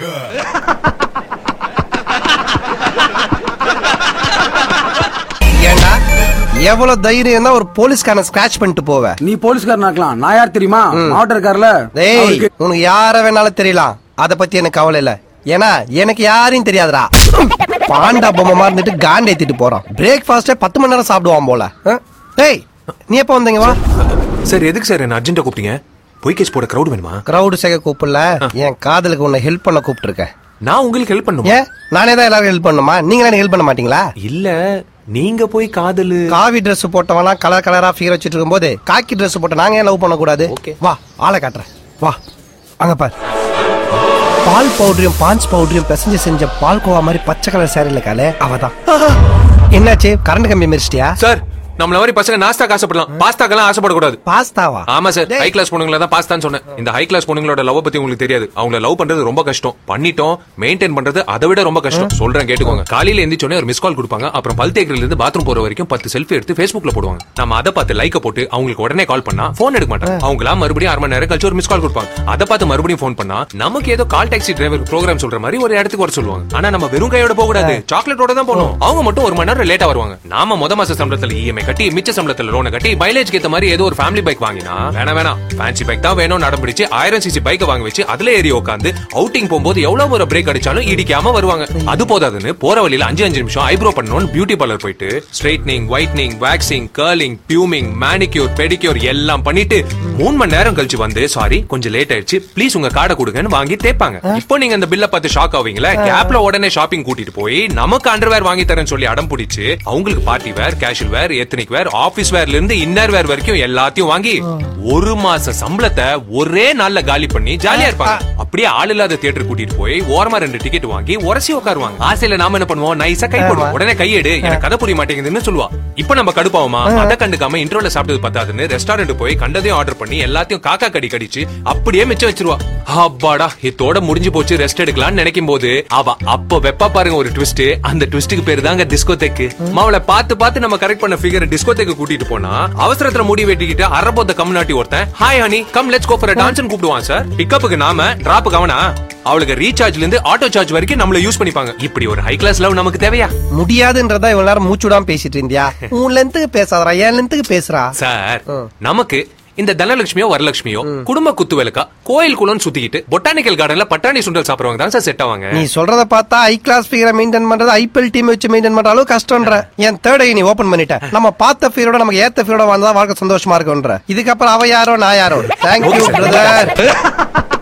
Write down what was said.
ஏண்டா எவ்வளவு தைரியம் தான் ஒரு போலீஸ்காரனை ஸ்கிராச் பண்ணிட்டு போவ நீ போலீஸ்காரனாக்கலாம் நான் யார் தெரியுமா மாவட்டம் இருக்கார்ல டேய் அவருக்கு- உனக்கு யார வேணாலும் தெரியலாம் அத பத்தி எனக்கு கவலை இல்ல ஏன்னா எனக்கு யாரையும் தெரியாதுடா பாண்டா பொம்மை மாதிரி இருந்துட்டு காண்ட் ஏத்திட்டு போறான் பிரேக்ஃபாஸ்டே பத்து மணி நேரம் சாப்பிடுவான் போல ஆ? டேய் நீ எப்ப வந்தீங்க வா சார் எதுக்கு சார் என்ன அர்ஜென்ட்டா கூப்பிட்டீங்க பொய் கேஸ் போட கிரௌட் வேணுமா கிரௌடு சேர்க்க கூப்பிடல என் காதலுக்கு உன்னை ஹெல்ப் பண்ண கூப்பிட்டு நான் உங்களுக்கு ஹெல்ப் பண்ணுமா ஏன் நானே தான் எல்லாரும் ஹெல்ப் பண்ணுமா நீங்க எனக்கு ஹெல்ப் பண்ண மாட்டீங்களா இல்ல நீங்க போய் காதலு காவி Dress போட்டவனா கலர் கலரா ஃபிகர் வச்சிட்டு இருக்கும்போது காக்கி Dress போட்ட நாங்க ஏன் லவ் பண்ண கூடாது Okay. வா ஆளை காட்டுறேன் வா அங்க பார் பால் பவுடரையும் பான்ஸ் பவுடரையும் பிசைஞ்சு செஞ்ச பால் கோவா மாதிரி பச்சை கலர் சேரீல காலே அவதான் என்னாச்சு கரண்ட் கம்பி மிரிச்சிட்டியா சார் நம்மள மாதிரி பசங்க நாஸ்தா ஆசைப்படலாம் பாஸ்தாக்கெல்லாம் ஆசைப்படக்கூடாது பாஸ்தாவா ஆமா சார் டேய், ஹை கிளாஸ் பொண்ணுங்கள தான் பாஸ்தான்னு சொன்னேன் இந்த ஹை கிளாஸ் பொண்ணுங்களோட லவ் பத்தி உங்களுக்கு தெரியாது அவங்கள லவ் பண்றது ரொம்ப கஷ்டம் பண்ணிட்டோம் மெயின்டைன் பண்றது அதை விட ரொம்ப கஷ்டம் சொல்றேன் கேட்டுக்கோங்க காலையில எந்திரிச்சோனே ஒரு மிஸ் கால் கொடுப்பாங்க அப்புறம் பல் தேக்கரில இருந்து பாத்ரூம் போற வரைக்கும் பத்து செல்ஃபி எடுத்து Facebookல போடுவாங்க நம்ம அதை பார்த்து லைக்க போட்டு அவங்களுக்கு உடனே கால் பண்ணா போன் எடுக்க மாட்டாங்க அவங்களா மறுபடியும் அரை மணி நேரம் கழிச்சு ஒரு மிஸ் கால் கொடுப்பாங்க அதை பார்த்து மறுபடியும் ஃபோன் பண்ணா நமக்கு ஏதோ கால் டாக்ஸி டிரைவர் ப்ரோக்ராம் சொல்ற மாதிரி ஒரு இடத்துக்கு வர சொல்லுவாங்க ஆனா நம்ம வெறும் கையோட போக கூடாது சாக்லேட்டோட தான் போகணும் அவங்க மட்டும் ஒரு மணி நேரம் லேட்டா வருவாங்க நாம முத மாச சம்பளத்துல இஎம்ஐ கட்டி மிச்ச சம்பளத்துல லோனை கட்டி மைலேஜ் ஏத்த மாதிரி ஏதோ ஒரு ஃபேமிலி பைக் வாங்கினா வேணாம் வேணாம் ஃபேன்சி பைக் தான் வேணும் நடம் பிடிச்சு ஆயிரம் சிசி பைக் வாங்கி வச்சு அதுல ஏறி உட்காந்து அவுட்டிங் போகும்போது எவ்வளவு ஒரு பிரேக் அடிச்சாலும் இடிக்காம வருவாங்க அது போதாதுன்னு போற வழியில அஞ்சு அஞ்சு நிமிஷம் ஐப்ரோ பண்ணணும்னு பியூட்டி பார்லர் போயிட்டு straightening whitening waxing curling fuming manicure pedicure எல்லாம் பண்ணிட்டு மூணு மணி நேரம் கழிச்சு வந்து சாரி கொஞ்சம் லேட் ஆயிடுச்சு ப்ளீஸ் உங்க கார்டை கொடுங்கன்னு வாங்கி தேப்பாங்க இப்போ நீங்க அந்த பில்ல பார்த்து ஷாக் ஆவீங்களா கேப்ல உடனே ஷாப்பிங் கூட்டிட்டு போய் நமக்கு அண்டர்வேர் வாங்கி தரேன்னு சொல்லி அடம் பிடிச்சு அவங்களுக்கு party wear casual wear ethnic wear office வேர்ல இருந்து இன்னர் வேர் வரைக்கும் எல்லாத்தையும் வாங்கி ஒரு மாச சம்பளத்தை ஒரே நாள்ல காலி பண்ணி ஜாலியா இருப்பாங்க அப்படியே ஆள் இல்லாத தியேட்டர் கூட்டிட்டு போய் ஓரமா ரெண்டு டிக்கெட் வாங்கி உரசி உட்காருவாங்க ஆசையில நாம என்ன பண்ணுவோம் நைஸா கை போடுவோம் உடனே கையெடு எனக்கு கதை புரிய மாட்டேங்குதுன்னு சொல்லுவா இப்ப நம்ம கடுப்பாவுமா அதை கண்டுக்காம இன்ட்ரோல சாப்பிட்டது பத்தாதுன்னு ரெஸ்டாரண்ட் போய் கண்டதையும் ஆர்டர் பண்ணி எல்லாத்தையும் காக்கா கடி கடிச்சு அப்படியே மிச்சம் வச்சிருவா அப்பாடா இதோட முடிஞ்சு போச்சு ரெஸ்ட் எடுக்கலாம்னு நினைக்கும் போது அவ அப்ப வெப்பா பாருங்க ஒரு ட்விஸ்ட் அந்த ட்விஸ்டுக்கு பேரு தாங்க டிஸ்கோ தெக்கு அவளை பார்த்து பார்த்து நம்ம கரெக்ட் பண்ண ஃபிகர் டிஸ்கோ தெக்கு கூட்டிட்டு போனா அவசரத்துல முடி வெட்டிக்கிட்டு அரபோத்த கம்நாட்டி ஒருத்தன் hi honey come let's go for dance கூப்பிடுவான் சார் பிக்கப்புக்கு நாம டிராப்புக்கு அவனா அவளுக்கு ரீசார்ஜ்ல இருந்து ஆட்டோ சார்ஜ் வரைக்கும் நம்மள யூஸ் பண்ணிப்பாங்க இப்படி ஒரு ஹை கிளாஸ் லவ் நமக்கு தேவையா முடியாதுன்றதா இவ்வளவு நேரம் மூச்சு விடாம பேசிட்டு இருந்தியா உன் லென்த்துக்கு பேசாதடா என் லென்த்துக்கு பேசுறா சார் நமக்கு இந்த தனலட்சுமியோ வரலட்சுமியோ குடும்ப குத்து விளக்கா கோயில் குளம் சுத்திக்கிட்டு பொட்டானிக்கல் கார்டன்ல பட்டாணி சுண்டல் சாப்பிடுறவங்க தான் சார் செட் ஆவாங்க நீ சொல்றத பார்த்தா ஹை கிளாஸ் ஃபிகரை மெயின்டைன் பண்றது ஐபிஎல் டீம் வச்சு மெயின்டைன் பண்ற அளவு கஷ்டம்ன்ற என் தேர்ட் ஐ நீ ஓபன் பண்ணிட்ட நம்ம பார்த்த ஃபீரோட நமக்கு ஏத்த ஃபீரோட வாழ்ந்தா வாழ்க்கை சந்தோஷமா இருக்கும்ன்ற இதுக்கப்புறம் அவ யாரோ நான் யாரோ தேங்க்யூ பிரதர்